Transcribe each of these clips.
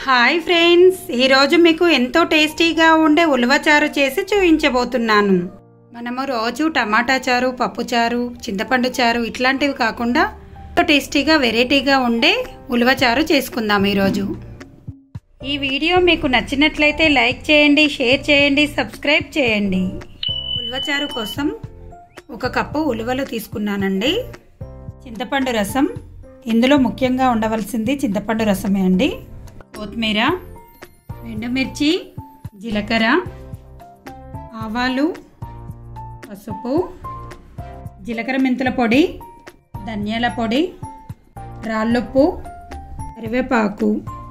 hi friends ఈరోజు మీకు ఎంతో టేస్టీగా ఉండే ఉలవచారు చేసి చూపించబోతున్నాను మనము రోజు టమాటా చారు పప్పు చారు చింతపండు చారు ఇట్లాంటివి కాకుండా ఎంతో టేస్టీగా వెరైటీగా ఉండే ఉలవచారు చేసుకుందాం ఈరోజు ఈ వీడియో మీకు నచ్చినట్లయితే లైక్ చేయండి షేర్ చేయండి సబ్స్క్రైబ్ చేయండి ఉలవచారు కోసం ఒక కప్పు ఉలువలు తీసుకున్నానండి చింతపండు రసం ఇందులో ముఖ్యంగా ఉండవలసింది చింతపండు రసమే అండి కొత్తిమీర ఎండుమిర్చి జీలకర్ర ఆవాలు పసుపు జీలకర్ర మెంతుల పొడి ధనియాల పొడి రాళ్ళుప్పు కరివేపాకు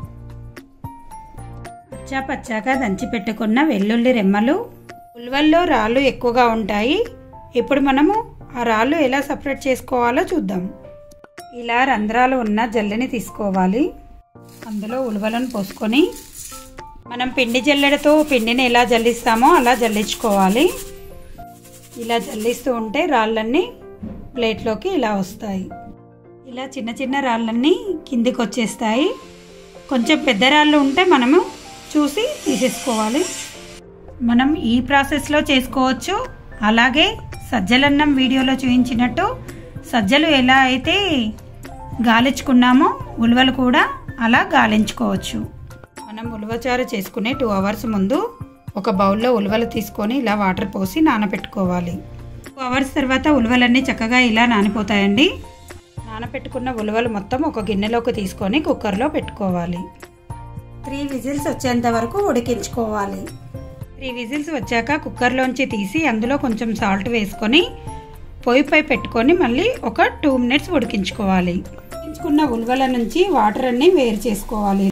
పచ్చా పచ్చాగా దంచి పెట్టుకున్న వెల్లుల్లి రెమ్మలు ఉల్వల్లో రాళ్ళు ఎక్కువగా ఉంటాయి ఇప్పుడు మనము ఆ రాళ్ళు ఎలా సపరేట్ చేసుకోవాలో చూద్దాం ఇలా రంధ్రాలు ఉన్న జల్లెని తీసుకోవాలి అందులో ఉలవలను పోసుకొని మనం పిండి జల్లెడతో పిండిని ఎలా జల్లిస్తామో అలా జల్లించుకోవాలి ఇలా జల్లిస్తూ ఉంటే రాళ్ళన్నీ ప్లేట్లోకి ఇలా వస్తాయి ఇలా చిన్న చిన్న రాళ్ళన్నీ కిందికి వచ్చేస్తాయి కొంచెం పెద్ద రాళ్ళు ఉంటే మనము చూసి తీసేసుకోవాలి మనం ఈ ప్రాసెస్లో చేసుకోవచ్చు అలాగే సజ్జలన్నం వీడియోలో చూపించినట్టు సజ్జలు ఎలా అయితే గాలించుకున్నామో ఉలువలు కూడా అలా గాలించుకోవచ్చు మనం ఉలవచారు చేసుకునే టూ అవర్స్ ముందు ఒక బౌల్లో ఉలవలు తీసుకొని ఇలా వాటర్ పోసి నానబెట్టుకోవాలి టూ అవర్స్ తర్వాత ఉలవలన్నీ చక్కగా ఇలా నానిపోతాయండి నానబెట్టుకున్న ఉలవలు మొత్తం ఒక గిన్నెలోకి తీసుకొని కుక్కర్లో పెట్టుకోవాలి త్రీ విజిల్స్ వచ్చేంత వరకు ఉడికించుకోవాలి త్రీ విజిల్స్ వచ్చాక కుక్కర్లోంచి తీసి అందులో కొంచెం సాల్ట్ వేసుకొని పొయ్యిపై పెట్టుకొని మళ్ళీ ఒక టూ మినిట్స్ ఉడికించుకోవాలి ఉడికించుకున్న ఉల్వల నుంచి వాటర్ అన్ని వేరు చేసుకోవాలి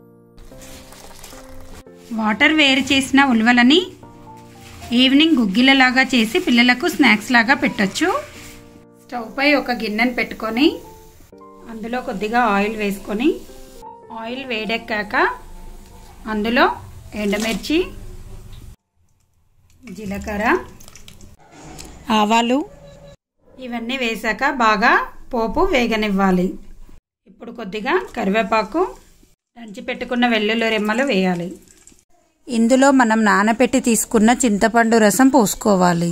వాటర్ వేరు చేసిన ఉల్వలని ఈవినింగ్ గుగ్గిలలాగా చేసి పిల్లలకు స్నాక్స్ లాగా పెట్టచ్చు స్టవ్ పై ఒక గిన్నెను పెట్టుకొని అందులో కొద్దిగా ఆయిల్ వేసుకొని ఆయిల్ వేడెక్కాక అందులో ఎండుమిర్చి జీలకర్ర ఆవాలు ఇవన్నీ వేసాక బాగా పోపు వేగనివ్వాలి ఇప్పుడు కొద్దిగా కరివేపాకు దంచి పెట్టుకున్న వెల్లుల్లి రెమ్మలు వేయాలి ఇందులో మనం నానబెట్టి తీసుకున్న చింతపండు రసం పోసుకోవాలి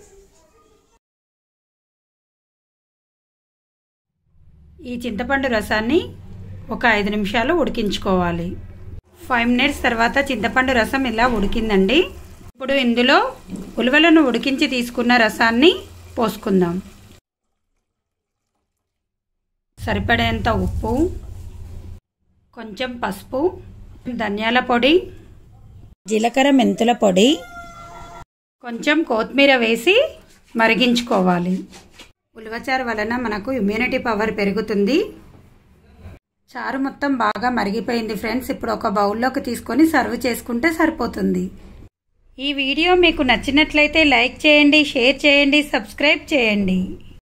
ఈ చింతపండు రసాన్ని ఒక ఐదు నిమిషాలు ఉడికించుకోవాలి ఫైవ్ మినిట్స్ తర్వాత చింతపండు రసం ఇలా ఉడికిందండి ఇప్పుడు ఇందులో ఉలవలను ఉడికించి తీసుకున్న రసాన్ని పోసుకుందాం సరిపడేంత ఉప్పు కొంచెం పసుపు ధనియాల పొడి జీలకర్ర మెంతుల పొడి కొంచెం కొత్తిమీర వేసి మరిగించుకోవాలి ఉలవచారు వలన మనకు ఇమ్యూనిటీ పవర్ పెరుగుతుంది చారు మొత్తం బాగా మరిగిపోయింది ఫ్రెండ్స్ ఇప్పుడు ఒక బౌల్లోకి తీసుకొని సర్వ్ చేసుకుంటే సరిపోతుంది ఈ వీడియో మీకు నచ్చినట్లయితే లైక్ చేయండి షేర్ చేయండి సబ్స్క్రైబ్ చేయండి